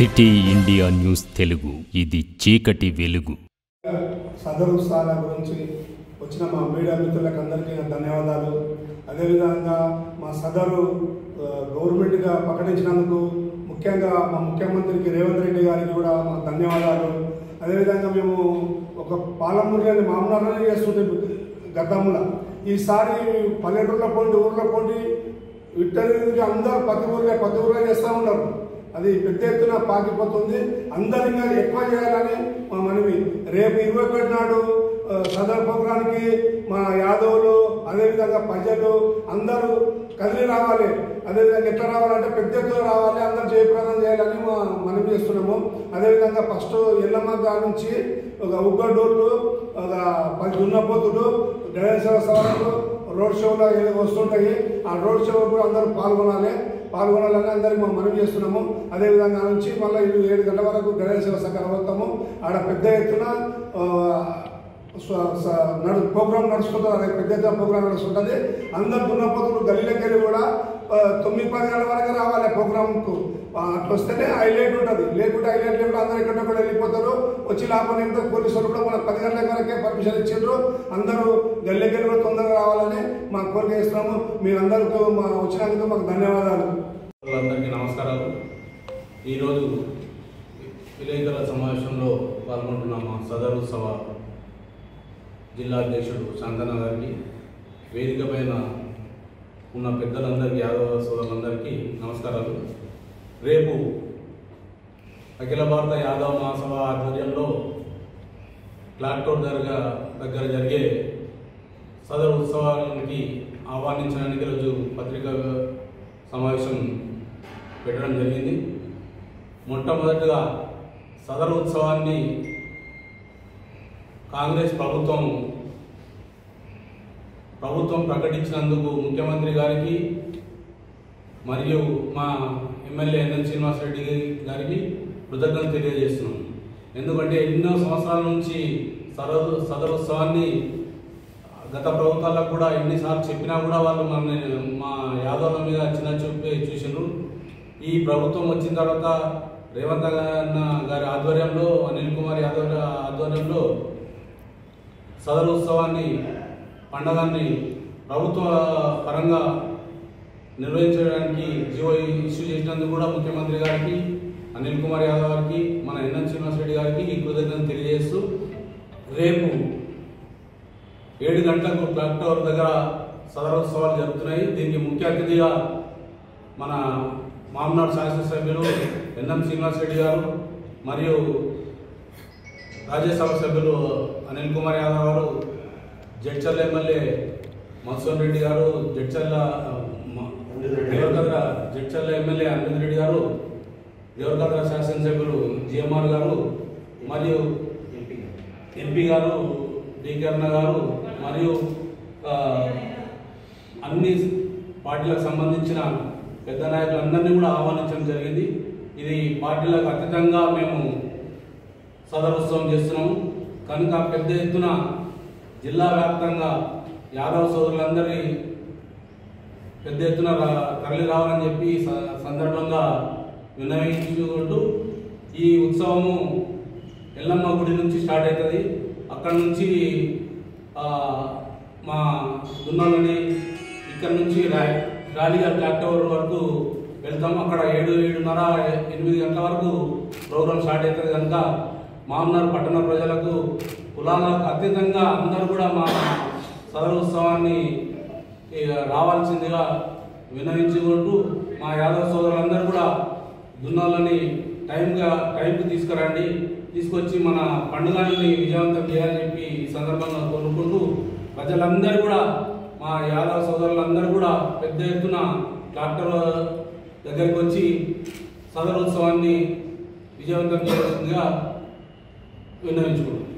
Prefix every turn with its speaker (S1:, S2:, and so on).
S1: city India news Telugu ఇది చీకటి వెలుగు
S2: సదరు స్థాన గురించి వచ్చిన మా మీడియా మిత్రులకు అందరికీ నా ధన్యవాదాలు అదేవిధంగా మా సదరు ఆ, గవర్నమెంట్గా ప్రకటించినందుకు ముఖ్యంగా మా ముఖ్యమంత్రికి రేవంత్ రెడ్డి గారికి కూడా మా ధన్యవాదాలు అదేవిధంగా మేము ఒక పాలమూరి అని మామూలుగానే చేస్తుంటే గతంలో ఈసారి పల్లెటూరులో పోండి ఊర్లో పోండి విట్టరికి అందరూ ప్రతి ఊరిగా ప్రతి ఊరిగా చేస్తూ ఉన్నారు అది పెద్ద ఎత్తున పాకిపోతుంది అందరు ఇంకా ఎక్కువ చేయాలని మా మనవి రేపు ఇరవై ఒకటి నాడు ఆ, సదర్ ప్రోగ్రానికి మా యాదవులు అదేవిధంగా ప్రజలు అందరూ కదిలి రావాలి అదేవిధంగా ఎట్లా రావాలంటే పెద్ద ఎత్తున రావాలి అందరూ జయప్రదం చేయాలని మా మనవి చేస్తున్నాము అదేవిధంగా ఫస్ట్ ఎల్లమ్మ గారి నుంచి ఒక ఉగ్గడోళ్ళు ఒక పది దున్నపోతులు గణేశ సవరణలు రోడ్ షోలో ఏదో వస్తుంటాయి ఆ రోడ్ షో కూడా అందరూ పాల్గొనాలి పాల్గొనాలని అందరికి మేము మనవి చేస్తున్నాము అదేవిధంగా ఆ నుంచి మళ్ళీ ఇది ఏడు గంటల వరకు గణేశ సకాలం అవుతాము ఆడ పెద్ద ఎత్తున ఆ, స్వ- స- నడు ప్రోగ్రామ్ నడుచుకుంటుంది అదే పెద్ద ఎత్తున ప్రోగ్రామ్ నడుస్తుంటుంది అందరు దున్నపోతులు గల్లీలోకి వెళ్ళి కూడా ఆ, తొమ్మిది పది గంటల వరకు రావాలి ప్రోగ్రామ్కు ఆ, అట్లా వస్తేనే హైలైట్ ఉంటుంది లేకుంటే హైలైట్ లేకుండా అందరూ ఎక్కడెక్కడ వెళ్ళిపోతారు వచ్చి లాభం ఏంటో పోలీసు వాళ్ళు కూడా మనకు పది గంటల వరకే పర్మిషన్ ఇచ్చిండ్రు అందరూ గల్లీకి వెళ్ళి కూడా తొందరగా రావాలని మా కోరిక ఇస్తున్నాము మీరందరికీ మా వచ్చినందుకు మాకు ధన్యవాదాలు
S3: అందరికీ నమస్కారాలు ఈరోజు విలేకరుల సమావేశంలో పాల్గొంటున్న మా సదర్ ఉత్సవ జిల్లా అధ్యక్షుడు శాంతన్న గారికి వేదిక పైన ఉన్న పెద్దలందరికీ యాదవ సోదరులందరికీ నమస్కారాలు రేపు అఖిల భారత యాదవ మహాసభ ఆధ్వర్యంలో క్లాక్టోర్ దర్గా దగ్గర జరిగే సదర్ ఉత్సవానికి ఆహ్వానించడానికి ఈరోజు పత్రికా సమావేశం పెట్టడం జరిగింది మొట్టమొదటిగా సదర్ ఉత్సవాన్ని కాంగ్రెస్ ప్రభుత్వం ప్రభుత్వం ప్రకటించినందుకు ముఖ్యమంత్రి గారికి మరియు మా ఎమ్మెల్యే ఎన్ఎన్ శ్రీనివాసరెడ్డి గారికి కృతజ్ఞతలు తెలియజేస్తున్నాం ఎందుకంటే ఎన్నో సంవత్సరాల నుంచి సదరు సదరోత్సవాన్ని గత ప్రభుత్వాలకు కూడా ఎన్నిసార్లు చెప్పినా కూడా వాళ్ళు మన మా యాదవుల మీద చిన్న చూపి చూసిండ్రు ఈ ప్రభుత్వం వచ్చిన తర్వాత రేవంత్ అన్న గారి ఆధ్వర్యంలో అనిల్ కుమార్ యాదవ్ గారి ఆధ్వర్యంలో సదరు ఉత్సవాన్ని పండగాన్ని ప్రభుత్వ పరంగా నిర్వహించడానికి జీవో ఇష్యూ చేసినందుకు కూడా ముఖ్యమంత్రి గారికి అనిల్ కుమార్ యాదవ్ గారికి మన ఎన్ఎన్ శ్రీనివాసరెడ్డి గారికి ఈ కృతజ్ఞతలు తెలియజేస్తూ రేపు ఏడు గంటలకు క్లాక్ టవర్ దగ్గర సదరోత్సవాలు జరుగుతున్నాయి దీనికి ముఖ్య అతిథిగా మన మామనాడు శాసనసభ్యులు ఎన్ఎం శ్రీనివాసరెడ్డి గారు మరియు రాజ్యసభ సభ్యులు అనిల్ కుమార్ యాదవ్ గారు జడ్చర్ల ఎమ్మెల్యే మధుసూన్ రెడ్డి గారు జడ్చర్ల మ- దేవరకద్ర జడ్చర్ల ఎమ్మెల్యే అరవింద్ రెడ్డి గారు దేవరకద్ర శాసనసభ్యులు జిఎంఆర్ గారు మరియు ఎంపీ గారు డికే అన్న గారు మరియు ఆ, అన్ని పార్టీలకు సంబంధించిన పెద్ద నాయకులందరినీ కూడా ఆహ్వానించడం జరిగింది ఇది పార్టీలకు అతీతంగా మేము సదరోత్సవం చేస్తున్నాము కనుక పెద్ద ఎత్తున జిల్లా వ్యాప్తంగా యాదవ సోదరులందరినీ పెద్ద ఎత్తున రా- తరలి రావాలని చెప్పి ఈ స- సందర్భంగా విన్నవించుకుంటూ ఈ ఉత్సవము ఎల్లమ్మ గుడి నుంచి స్టార్ట్ అవుతుంది అక్కడ నుంచి ఆ, మా దున్నాలని ఇక్కడ నుంచి రా- రాలిగా క్లాక్ టవర్ వరకు వెళ్తాము అక్కడ ఏడు ఏడున్నర ఎనిమిది గంటల వరకు ప్రోగ్రామ్ స్టార్ట్ అవుతుంది కనుక మామనార్ పట్టణ ప్రజలకు కులాలకు అత్యధికంగా అందరూ కూడా మా సదరు ఉత్సవాన్ని ఇక రావాల్సిందిగా వినవించుకుంటూ మా యాదవ సోదరులందరూ కూడా దున్నాలని టైంగా టైంకి తీసుకురండి తీసుకొచ్చి మన పండుగని విజయవంతం చేయాలని చెప్పి ఈ సందర్భంగా కోరుకుంటూ ప్రజలందరూ కూడా మా యాదవ సోదరులందరూ కూడా పెద్ద ఎత్తున డాక్టర్ దగ్గరికి వచ్చి సదరోత్సవాన్ని విజయవంతం చేయాల్సిందిగా విన్నవించుకుంటున్నాం